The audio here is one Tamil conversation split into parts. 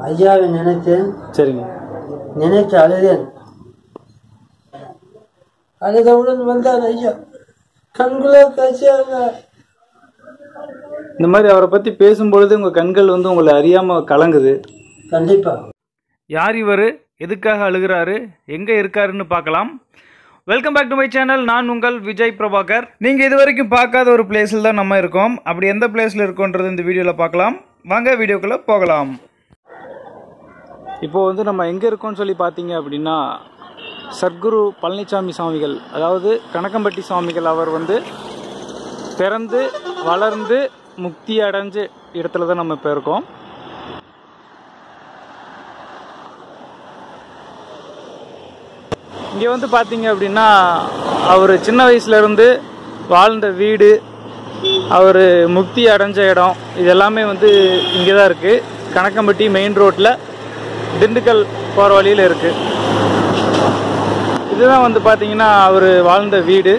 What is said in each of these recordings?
ஐயாவை நினைத்தேன் சரிங்க நினைத்து அழுதேன் அழுதவுடன் வந்தார் ஐயா கண்குள்ள கசியாக இந்த மாதிரி அவரை பற்றி பேசும்பொழுது உங்கள் கண்கள் வந்து உங்களை அறியாமல் கலங்குது கண்டிப்பா யார் இவர் எதுக்காக அழுகிறாரு எங்கே இருக்காருன்னு பார்க்கலாம் welcome back to my channel நான் உங்கள் விஜய் பிரபாகர் நீங்கள் இது வரைக்கும் பார்க்காத ஒரு பிளேஸில் தான் நம்ம இருக்கோம் அப்படி எந்த பிளேஸில் இருக்கோன்றது இந்த வீடியோவில் பார்க்கலாம் வாங்க வீடியோக்குள்ளே போகலாம் இப்போ வந்து நம்ம எங்கே இருக்கோம்னு சொல்லி பார்த்தீங்க அப்படின்னா சர்க்குரு பழனிசாமி சுவாமிகள் அதாவது கணக்கம்பட்டி சுவாமிகள் அவர் வந்து பிறந்து வளர்ந்து முக்தி அடைஞ்ச இடத்துல தான் நம்ம இப்போ இருக்கோம் இங்கே வந்து பார்த்தீங்க அப்படின்னா அவர் சின்ன வயசுலேருந்து வாழ்ந்த வீடு அவர் முக்தி அடைஞ்ச இடம் இது எல்லாமே வந்து இங்கே தான் இருக்குது கணக்கம்பட்டி மெயின் ரோட்டில் திண்டுக்கல் போகிற வழியில் இருக்குது இதுதான் வந்து பார்த்தீங்கன்னா அவர் வாழ்ந்த வீடு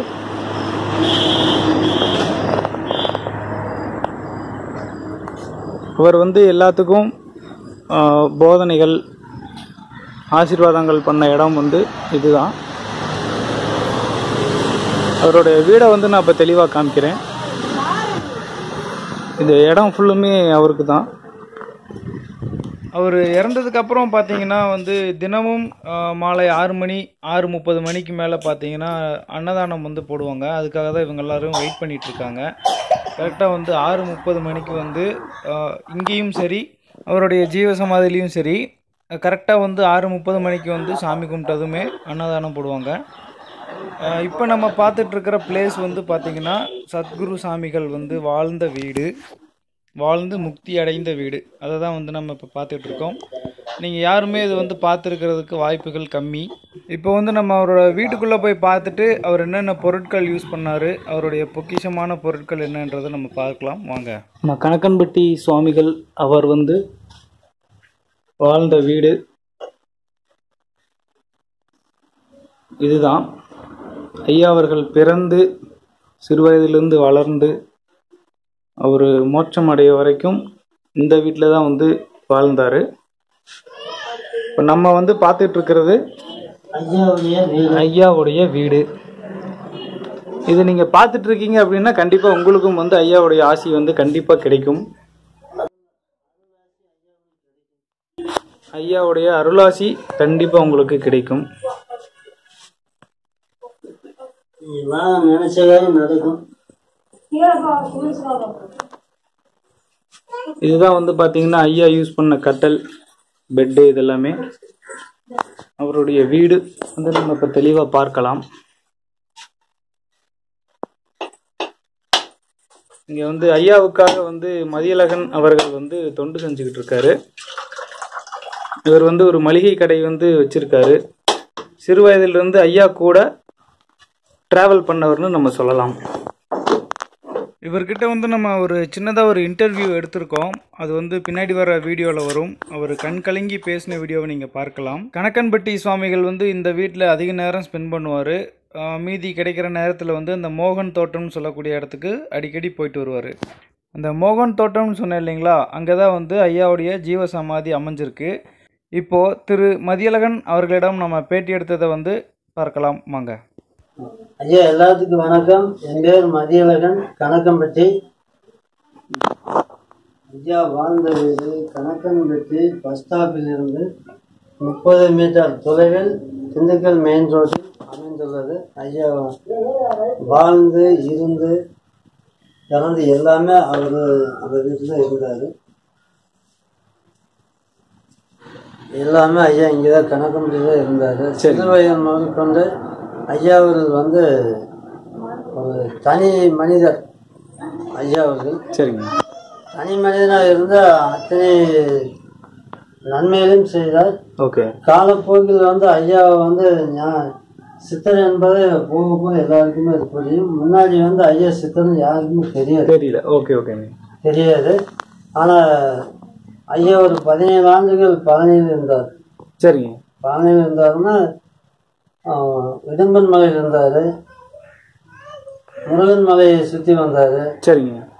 அவர் வந்து எல்லாத்துக்கும் ஆஹ், போதனைகள் ஆசீர்வாதங்கள் பண்ண இடம் வந்து இதுதான் அவருடைய வீடை வந்து நான் இப்போ தெளிவாக காமிக்கிறேன் இந்த இடம் ஃபுல்லுமே அவருக்கு தான் அவர் இறந்ததுக்கு அப்புறம் பார்த்தீங்கன்னா வந்து தினமும் ஆஹ், மாலை ஆறு மணி ஆறு முப்பது மணிக்கு மேலே பார்த்தீங்கன்னா அன்னதானம் வந்து போடுவாங்க அதுக்காக தான் இவங்க எல்லாரும் வெயிட் பண்ணிட்டு இருக்காங்க கரெக்டாக வந்து ஆறு முப்பது மணிக்கு வந்து ஆஹ், இங்கேயும் சரி அவருடைய ஜீவ சமாதிலையும் சரி கரெக்டாக வந்து ஆறு முப்பது மணிக்கு வந்து சாமி கும்பிட்டதுமே அன்னதானம் போடுவாங்க இப்போ நம்ம பார்த்துட்டு இருக்கிற பிளேஸ் வந்து பார்த்திங்கன்னா சத்குரு சாமிகள் வந்து வாழ்ந்த வீடு வாழ்ந்து முக்தி அடைந்த வீடு அதை தான் வந்து நம்ம இப்போ பார்த்துட்டு இருக்கோம் நீங்கள் யாருமே இது வந்து பார்த்துருக்கிறதுக்கு வாய்ப்புகள் கம்மி இப்போ வந்து நம்ம அவரோட வீட்டுக்குள்ளே போய் பார்த்துட்டு அவர் என்னென்ன பொருட்கள் யூஸ் பண்ணார் அவருடைய பொக்கிஷமான பொருட்கள் என்னன்றதை நம்ம பார்க்கலாம் வாங்க நம்ம கணக்கன்பட்டி சுவாமிகள் அவர் வந்து வாழ்ந்த வீடு இதுதான் ஐயா அவர்கள் பிறந்து சிறுவயதிலிருந்து வளர்ந்து அவர் மோட்சம் அடைய வரைக்கும் இந்த வீட்டில் தான் வந்து வாழ்ந்தார் இப்போ நம்ம வந்து பார்த்துட்டு இருக்கிறது ஐயாவுடைய வீடு ஐயாவுடைய வீடு இது நீங்கள் பார்த்துட்டு இருக்கீங்க அப்படின்னா கண்டிப்பாக உங்களுக்கும் வந்து ஐயாவுடைய ஆசி வந்து கண்டிப்பாக கிடைக்கும் ஐயாவுடைய அருளாசி கண்டிப்பாக உங்களுக்கு கிடைக்கும் இதெல்லாம் நினைச்சதே நடக்கும் இதுதான் வந்து பார்த்தீங்கன்னா ஐயா யூஸ் பண்ண கட்டல் பெட்டு இதெல்லாமே அவருடைய வீடு வந்து நம்ம இப்போ தெளிவாக பார்க்கலாம் இங்கே வந்து ஐயாவுக்காக வந்து மதியழகன் அவர்கள் வந்து தொண்டு செஞ்சுக்கிட்டு இருக்காரு இவர் வந்து ஒரு மளிகை கடை வந்து வச்சிருக்காரு சிறு வயதிலிருந்து ஐயா கூட டிராவல் பண்ணவர்னு நம்ம சொல்லலாம் இவர்கிட்ட வந்து நம்ம ஒரு சின்னதாக ஒரு இன்டர்வியூ எடுத்திருக்கோம் அது வந்து பின்னாடி வர வீடியோவில் வரும் அவர் கண் கலங்கி பேசின வீடியோவை நீங்கள் பார்க்கலாம் கணக்கன்பட்டி சுவாமிகள் வந்து இந்த வீட்டில் அதிக நேரம் ஸ்பெண்ட் பண்ணுவார் மீதி கிடைக்கிற நேரத்தில் வந்து அந்த மோகன் தோட்டம்னு சொல்லக்கூடிய இடத்துக்கு அடிக்கடி போயிட்டு வருவார் அந்த மோகன் தோட்டம்னு சொன்னேன் இல்லைங்களா அங்கே தான் வந்து ஐயாவுடைய ஜீவ சமாதி அமைஞ்சிருக்கு இப்போது திரு மதியழகன் அவர்களிடம் நம்ம பேட்டி எடுத்ததை வந்து பார்க்கலாம் வாங்க ஐயா எல்லாத்துக்கும் வணக்கம் என் பேர் மதியழகன் கணக்கம்பட்டி ஐயா வாழ்ந்த வீடு கணக்கம்பட்டி பஸ் ஸ்டாப்பில் இருந்து முப்பது மீட்டர் தொலைவில் திண்டுக்கல் மெயின் ரோட்டில் அமைந்துள்ளது ஐயா வாழ்ந்து இருந்து இறந்து எல்லாமே அவர் அந்த வீட்டில் இருந்தார் எல்லாமே ஐயா இங்கே தான் கணக்கம்பட்டியில் இருந்தார் சிறு வயது முதல் கொண்டு ஐயா அவர்கள் வந்து ஒரு தனி மனிதர் ஐயா அவர்கள் சரிங்க தனி மனிதனாக இருந்து அத்தனை நன்மைகளையும் செய்தார் ஓகே காலப்போக்கில் வந்து ஐயா வந்து ஞா- சித்தர் என்பது போக போக எல்லாருக்குமே அது புரியும் முன்னாடி வந்து ஐயா சித்தர்னு யாருக்குமே தெரியாது தெரியல ஓகே ஓகேங்க தெரியாது ஆனால் ஐயா ஒரு பதினேழு ஆண்டுகள் பழனியில் இருந்தார் சரிங்க பழனியில் இருந்தாருன்னா ஆஹ், இடும்பன் மலையில் இருந்தார் முருகன் மலையை சுற்றி வந்தார் சரிங்க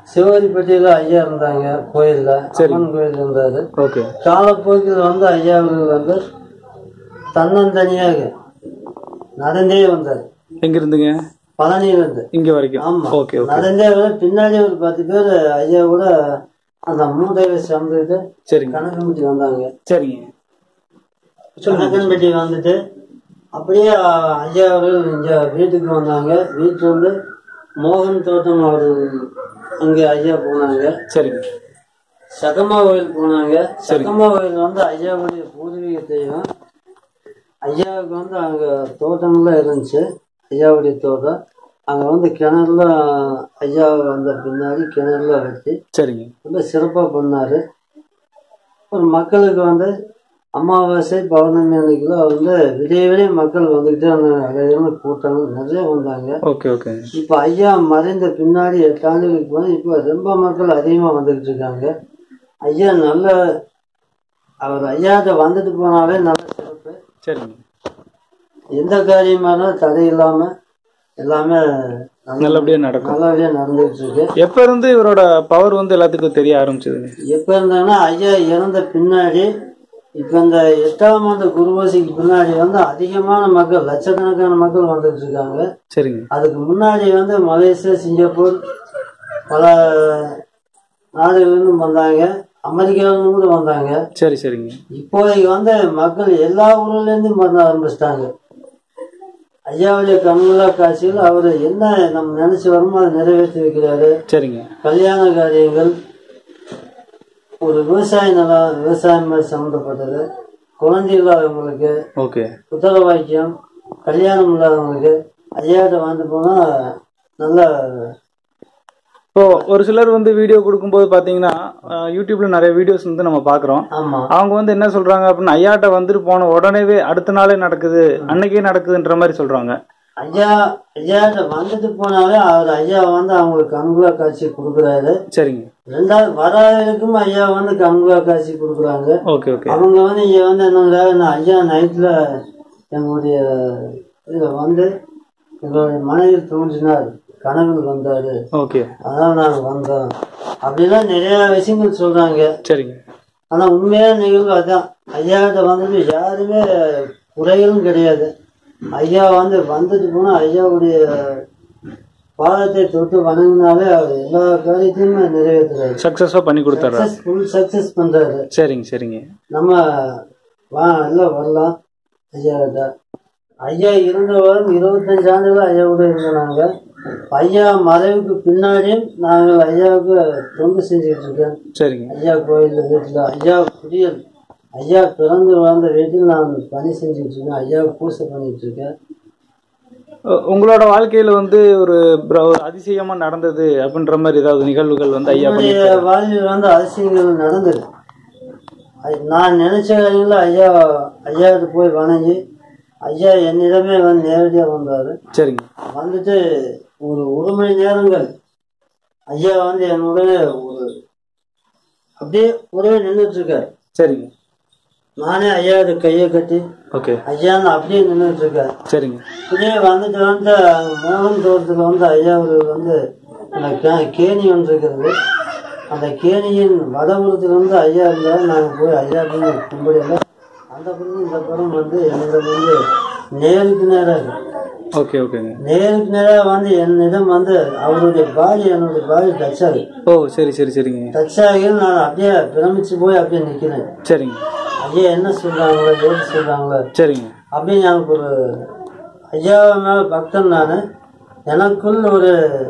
சிவகரிப்பட்டியில் ஐயா இருந்தாங்க கோயில்ல அம்மன் கோயில் இருந்தாரு ஓகே காலப்போக்கில் வந்து ஐயா அவர்கள் வந்து தன்னந்தனியாக நடந்தே வந்தார் எங்க இருந்துங்க பழனியிலிருந்து இங்க வரைக்கும் ஆமா ஓகே ஓகே நடந்தே வந்து பின்னாடி ஒரு பத்து பேர் ஐயா கூட அந்த மூட்டையை சேர்ந்துட்டு சரிங்க கணக்கம்பட்டி வந்தாங்க சரிங்க கணக்கன்பட்டி வந்துட்டு அப்படியே அஹ், ஐயா அவர்கள் இங்க வீட்டுக்கு வந்தாங்க வீட்டுல வந்து மோகன் தோட்டம் அவர்கள் அங்க ஐயா போனாங்க சரிங்க சகமா கோயில் போனாங்க சகமா கோயில் வந்து ஐயாவுடைய பூர்வீகத்தையும் ஐயாவுக்கு வந்து அங்க தோட்டம்லாம் இருந்துச்சு ஐயாவுடைய தோட்டம் அங்க வந்து கிணறுல ஐயா வந்த பின்னாடி கிணறுல வச்சு சரிங்க ரொம்ப சிறப்பா பண்ணாரு ஒரு மக்களுக்கு வந்து அமாவாசை பௌர்ணமி அன்னைக்குலாம் வந்து விடிய விடிய மக்கள் வந்துக்கிட்டே இருந்தாங்க கூட்டம் நிறைய வந்தாங்க ஓகே ஓகே இப்போ ஐயா மறைந்த பின்னாடி எட்டு ஆண்டுகளுக்கு போனால் இப்போ ரொம்ப மக்கள் அதிகமாக வந்துக்கிட்டு இருக்காங்க ஐயா நல்ல அவர் ஐயாட்ட வந்துட்டு போனாலே நல்ல சிறப்பு சரிங்க எந்த காரியமானாலும் தடை இல்லாம எல்லாமே நல்ல- நல்லபடியா நடக்கும் நல்லபடியா நடந்துகிட்டு இருக்கு எப்ப இருந்து இவரோட பவர் வந்து எல்லாத்துக்கும் தெரிய ஆரம்பிச்சதுங்க எப்ப இருந்தாங்கன்னா ஐயா இறந்த பின்னாடி இப்ப இந்த எட்டாம் ஆண்டு குருவாசிக்கு பின்னாடி வந்து அதிகமான மக்கள் லட்சக்கணக்கான மக்கள் வந்துட்டு இருக்காங்க சரிங்க அதுக்கு முன்னாடி வந்து மலேசியா சிங்கப்பூர் பல நாடுகளிலிருந்து வந்தாங்க அமெரிக்காவிலிருந்து கூட வந்தாங்க சரி சரிங்க இப்போதைக்கு வந்து மக்கள் எல்லா ஊர்ல இருந்தும் வர ஆரம்பிச்சிட்டாங்க ஐயாவுடைய கண்களா காட்சியில் அவர் என்ன நம்ம நினைச்சு வரமோ அதை நிறைவேற்றி வைக்கிறாரு சரிங்க கல்யாண காரியங்கள் ஒரு விவசாய நிலம் விவசாயம் மாதிரி சம்மந்தப்பட்டது குழந்தை இல்லாதவங்களுக்கு ஓகே புத்தக வாக்கியம் கல்யாணம் இல்லாதவங்களுக்கு ஐயாட்ட வந்து போனா நல்ல இப்போ ஒரு சிலர் வந்து வீடியோ கொடுக்கும்போது பாத்தீங்கன்னா அஹ், யூடியூப்ல நிறைய வீடியோஸ் வந்து நம்ம பாக்குறோம் ஆமா அவங்க வந்து என்ன சொல்றாங்க அப்படின்னா ஐயாட்ட வந்துட்டு போன உடனேவே அடுத்த நாளே நடக்குது அன்னைக்கே நடக்குதுன்ற மாதிரி சொல்றாங்க ஐயா ஐயாட்ட வந்துட்டு போனாலே அவர் ஐயா வந்து அவங்களுக்கு கண்குலா காட்சி கொடுக்குறாரு சரிங்க ரெண்டாவது வராதவருக்கும் ஐயா வந்து கண்குலா காட்சி கொடுக்குறாங்க ஓகே ஓகே அவங்க வந்து இங்க வந்து என்னங்க நான் ஐயா நைட்ல எங்களுடைய இதுல வந்து எங்களுடைய மனைவில் தோன்றினார் கனவில் வந்தாரு ஓகே அதான் நாங்க வந்தோம் அப்படிலாம் நிறைய விஷயங்கள் சொல்றாங்க சரிங்க ஆனா உண்மையான நிகழ்வு அதான் ஐயாட்ட வந்துட்டு யாருமே குறைகளும் கிடையாது ஐயா வந்து வந்துட்டு போனா ஐயாவுடைய பாதத்தை தொட்டு வணங்கினாலே அவர் எல்லா காரியத்தையுமே நிறைவேற்றுறாரு சக்சஸா பண்ணி கொடுத்துட்றாரு சக்சஸ் ஃபுல் சக்சஸ் பண்றாரு சரிங்க சரிங்க நம்ம வா எல்லாம் வரலாம் ஐயா கிட்ட ஐயா இருந்த வாரம் இருபத்தஞ்சு ஆண்டுகள் ஐயா கூட இருந்தாங்க ஐயா மறைவுக்கு பின்னாடியும் நாங்கள் ஐயாவுக்கு தொண்டு செஞ்சுட்டு இருக்கேன் சரிங்க ஐயா கோயில் வீட்டில் ஐயா குடியல் ஐயா பிறந்து வாழ்ந்த வீட்டில் நான் பணி செஞ்சுட்டு இருக்கேன் ஐயா பூசை பண்ணிட்டு இருக்கேன் உ- உங்களோட வாழ்க்கையில வந்து ஒரு பிர- ஒரு அதிசயமா நடந்தது அப்படின்ற மாதிரி ஏதாவது நிகழ்வுகள் வந்து ஐயா பண்ணி என்னுடைய வாழ்வில் வந்து அதிசயங்கள் நடந்தது ஐ- நான் நினைச்ச காரியங்கள ஐயா ஐயாவுக்கு போய் வணங்கி ஐயா என்னிடமே வந்து நேரடியாக வந்தார் சரிங்க வந்துட்டு ஒரு ஒரு மணி நேரங்கள் ஐயா வந்து என்னுடைய ஒரு அப்படியே ஒரே நின்றுட்டு இருக்காரு சரிங்க நானே ஐயாவுடைய கையை கட்டி ஓகே ஐயான்னு அப்படியே நின்றுட்டு இருக்காரு சரிங்க இப்படியே வந்துட்டு வந்து அங்க மோகன் தோட்டத்தில் வந்து ஐயா அவர்கள் வந்து அந்த கே- கேணி ஒன்று இருக்கிறது அந்த கேணியின் வடபுறத்தில் வந்து ஐயா இருந்தால் நாங்கள் போய் ஐயா போய் கும்பிடல அந்த பக்கம் இந்த படம் வந்து என்னிடம் வந்து நேருக்கு நேராக ஓகே ஓகேங்க நேருக்கு நேராக வந்து என்னிடம் வந்து அவருடைய பாடி என்னுடைய பாடி டச் ஆகி ஓ சரி சரி சரிங்க டச் ஆகி நான் அப்படியே பிரமிச்சு போய் அப்படியே நிற்கிறேன் சரிங்க ஐயா என்ன சொல்றாங்களோ ஏது சொல்றாங்களோ சரிங்க அப்படின்னு எனக்கு ஒரு ஐயா மேல பக்தன் நான் எனக்குள் ஒரு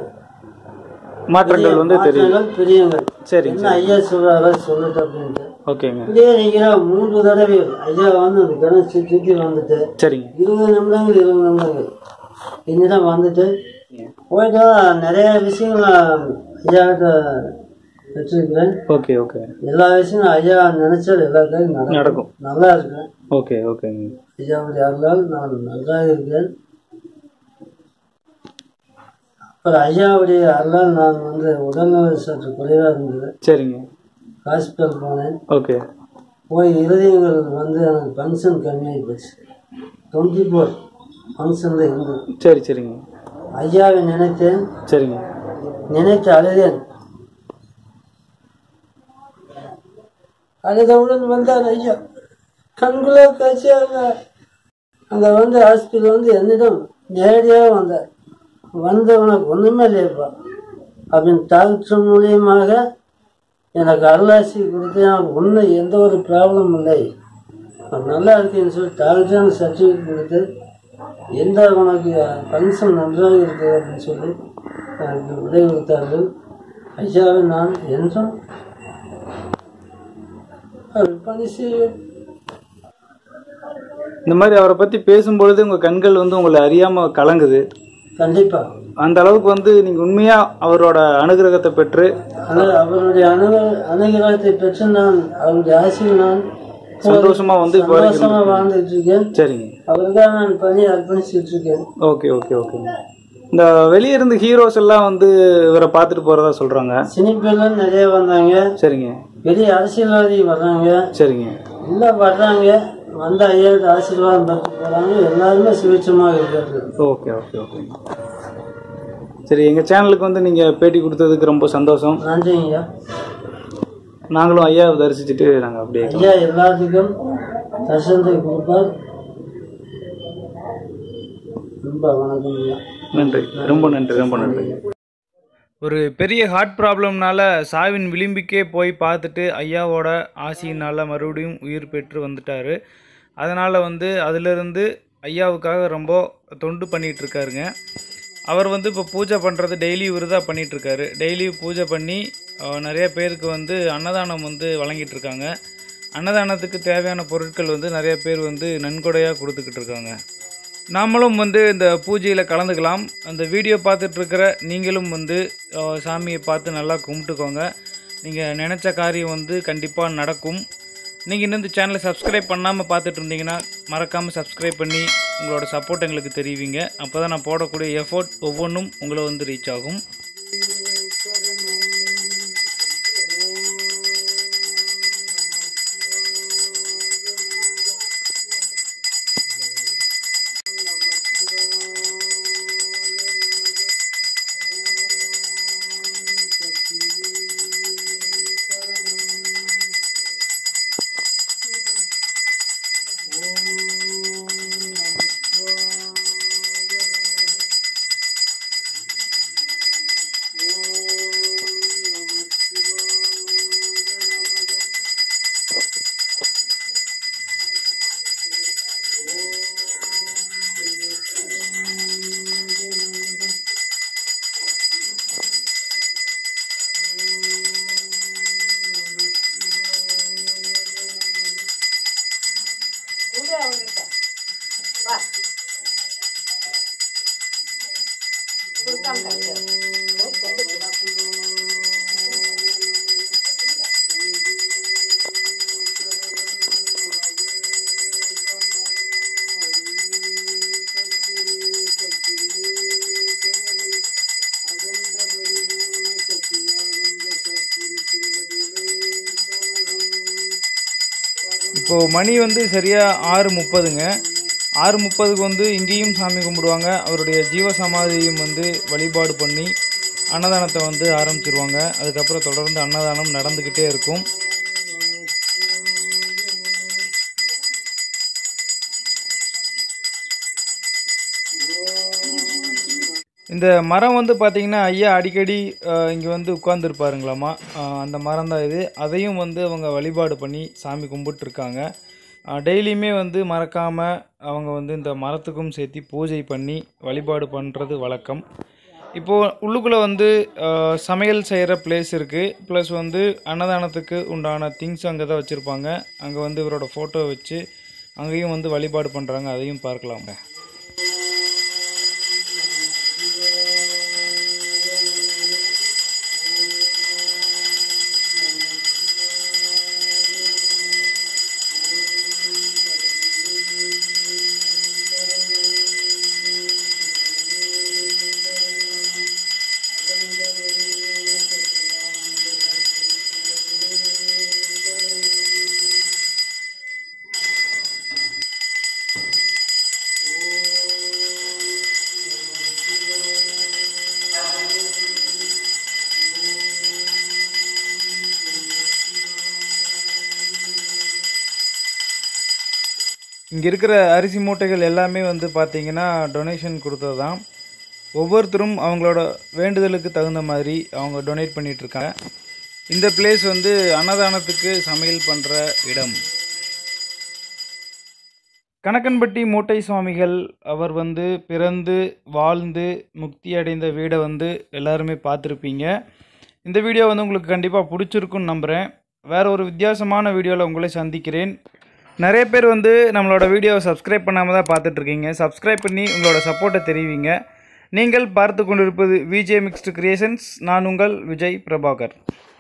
மாற்றங்கள் வந்து தெரியும் மாற்றங்கள் பிரியங்கள் சரிங்க என்ன ஐயா சொல்றாரோ சொல்லிட்டு அப்படின்ட்டு ஓகேங்க இப்படியே நீங்க மூன்று தடவை ஐயா வந்து அந்த கணம் சுத்தி சுத்தி வந்துட்டு சரிங்க இருபது நிமிடங்கள் இருபது நிமிடங்கள் என்னிடம் வந்துட்டு போயிட்டு நிறைய விஷயங்கள் நான் ஐயாட்ட வச்சிருக்கிறேன் ஓகே ஓகே எல்லா விஷயங்களும் ஐயா நினைச்சால் எல்லா காரியம் நடக்கும் நடக்கும் நல்லா இருக்கேன் ஓகே ஓகேங்க ஐயாவுடைய அருளால் நான் நன்றாக இருக்கிறேன் அப்புறம் ஐயாவுடைய அருளால் நான் வந்து உடல்நல சற்று குறைவாக இருந்தது சரிங்க ஹாஸ்பிட்டல் போனேன் ஓகே போய் இருதயங்கள் வந்து எனக்கு ஃபங்க்ஷன் கம்மியாகி போச்சு டுவெண்ட்டி ஃபோர் ஃபங்க்ஷனில் இருந்தது சரி சரிங்க ஐயாவை நினைத்தேன் சரிங்க நினைத்து அழுதேன் அழுதவுடன் வந்தார் ஐயா கண்குள்ளே காட்சியாக அங்கே வந்து ஹாஸ்பிட்டல் வந்து என்னிடம் நேரடியாக வந்தார் வந்து உனக்கு ஒன்றுமே இல்லையப்பா அப்படின்னு டாக்டர் மூலியமாக எனக்கு அருளாசி கொடுத்து எனக்கு ஒன்றும் எந்த ஒரு ப்ராப்ளம் இல்லை நான் நல்லா இருக்கேன்னு சொல்லி டாக்டர் எனக்கு சர்டிஃபிகேட் கொடுத்து எந்த உனக்கு ஃபங்க்ஷன் நன்றாக இருக்குது அப்படின்னு சொல்லி எனக்கு விடை கொடுத்தார்கள் ஐயாவை நான் என்றும் பணி செய்வேன் இந்த மாதிரி அவரை பற்றி பேசும்பொழுது உங்கள் கண்கள் வந்து உங்களை அறியாமல் கலங்குது கண்டிப்பாக அந்த அளவுக்கு வந்து நீங்கள் உண்மையாக அவரோட அனுகிரகத்தை பெற்று ஆனால் அவருடைய அணு அனுகிரகத்தை பெற்று நான் அவருடைய ஆசையில் நான் சந்தோஷமா வந்து இப்போ வரைக்கும் சந்தோஷமா வாழ்ந்துட்டு இருக்கேன் சரிங்க அவருக்காக நான் பணி அர்ப்பணிச்சுட்டு இருக்கேன் ஓகே ஓகே ஓகே இந்த வெளியே இருந்து ஹீரோஸ் எல்லாம் வந்து இவரை பார்த்துட்டு போகிறதா சொல்கிறாங்க சினிப்பெல்லாம் நிறைய வந்தாங்க சரிங்க பெரிய அரசியல்வாதி வர்றாங்க சரிங்க எல்லாம் வர்றாங்க வந்த ஐயாவோட ஆசீர்வாதம் பெற்று போகிறாங்க எல்லாருமே சுபிட்சமாக இருக்கிறது ஓகே ஓகே ஓகே சரி எங்கள் சேனலுக்கு வந்து நீங்கள் பேட்டி கொடுத்ததுக்கு ரொம்ப சந்தோஷம் நன்றிங்க ஐயா நாங்களும் ஐயாவை தரிசிச்சுட்டு நாங்கள் அப்படியே ஐயா எல்லாத்துக்கும் தரிசனத்தை கொடுப்பார் ரொம்ப வணக்கம் ஐயா நன்றி ரொம்ப நன்றி ரொம்ப நன்றி ஒரு பெரிய ஹார்ட் ப்ராப்ளம்னால சாவின் விளிம்புக்கே போய் பார்த்துட்டு ஐயாவோட ஆசியினால் மறுபடியும் உயிர் பெற்று வந்துட்டார் அதனால் வந்து அதிலிருந்து ஐயாவுக்காக ரொம்ப தொண்டு பண்ணிகிட்டு இருக்காருங்க அவர் வந்து இப்போ பூஜை பண்ணுறது டெய்லி இவர் தான் பண்ணிகிட்ருக்காரு டெய்லி பூஜை பண்ணி அஹ், நிறைய பேருக்கு வந்து அன்னதானம் வந்து வழங்கிட்டு இருக்காங்க அன்னதானத்துக்கு தேவையான பொருட்கள் வந்து நிறைய பேர் வந்து நன்கொடையாக கொடுத்துக்கிட்டு இருக்காங்க நாமளும் வந்து இந்த பூஜையில் கலந்துக்கலாம் அந்த வீடியோ பார்த்துட்டு இருக்கிற நீங்களும் வந்து அஹ், சாமியை பார்த்து நல்லா கும்பிட்டுக்கோங்க நீங்கள் நினச்ச காரியம் வந்து கண்டிப்பாக நடக்கும் நீங்கள் இன்னும் இந்த சேனலை சப்ஸ்கிரைப் பண்ணாமல் பார்த்துட்டு இருந்தீங்கன்னா மறக்காமல் சப்ஸ்கிரைப் பண்ணி உங்களோட சப்போர்ட் எங்களுக்கு தெரிவிங்க அப்போ தான் நான் போடக்கூடிய எஃபோர்ட் ஒவ்வொன்றும் உங்களை வந்து ரீச் ஆகும் இப்போது மணி வந்து சரியாக ஆறு முப்பதுங்க ஆறு முப்பதுக்கு வந்து இங்கேயும் சாமி கும்பிடுவாங்க அவருடைய ஜீவ சமாதியும் வந்து வழிபாடு பண்ணி அன்னதானத்தை வந்து ஆரம்பிச்சிருவாங்க அதுக்கப்புறம் தொடர்ந்து அன்னதானம் நடந்துக்கிட்டே இருக்கும் இந்த மரம் வந்து பார்த்தீங்கன்னா ஐயா அடிக்கடி இங்கே வந்து உட்காந்துருப்பாருங்களாமா அந்த மரம் தான் இது அதையும் வந்து அவங்க வழிபாடு பண்ணி சாமி கும்பிட்டுருக்காங்க டெய்லியுமே வந்து மறக்காமல் அவங்க வந்து இந்த மரத்துக்கும் சேர்த்து பூஜை பண்ணி வழிபாடு பண்ணுறது வழக்கம் இப்போது உள்ளுக்குள்ளே வந்து அஹ், சமையல் செய்கிற பிளேஸ் இருக்குது ப்ளஸ் வந்து அன்னதானத்துக்கு உண்டான திங்ஸ் அங்கே தான் வச்சுருப்பாங்க அங்கே வந்து இவரோட ஃபோட்டோ வச்சு அங்கேயும் வந்து வழிபாடு பண்ணுறாங்க அதையும் பார்க்கலாங்க இங்கே இருக்கிற அரிசி மூட்டைகள் எல்லாமே வந்து பார்த்தீங்கன்னா டொனேஷன் கொடுத்தது தான் ஒவ்வொருத்தரும் அவங்களோட வேண்டுதலுக்கு தகுந்த மாதிரி அவங்க டொனேட் பண்ணிட்டு இருக்காங்க இந்த பிளேஸ் வந்து அன்னதானத்துக்கு சமையல் பண்ணுற இடம் கணக்கன்பட்டி மூட்டை சுவாமிகள் அவர் வந்து பிறந்து வாழ்ந்து முக்தி அடைந்த வீடை வந்து எல்லாருமே பார்த்துருப்பீங்க இந்த வீடியோ வந்து உங்களுக்கு கண்டிப்பாக பிடிச்சிருக்குன்னு நம்புகிறேன் வேற ஒரு வித்தியாசமான வீடியோவில் உங்களை சந்திக்கிறேன் நிறைய பேர் வந்து நம்மளோட வீடியோவை சப்ஸ்கிரைப் பண்ணாமல் தான் பார்த்துட்ருக்கீங்க சப்ஸ்கிரைப் பண்ணி உங்களோட சப்போர்ட்டை தெரிவிங்க நீங்கள் பார்த்து கொண்டிருப்பது விஜய் மிக்ஸ்டு கிரியேஷன்ஸ் நான் உங்கள் விஜய் பிரபாகர்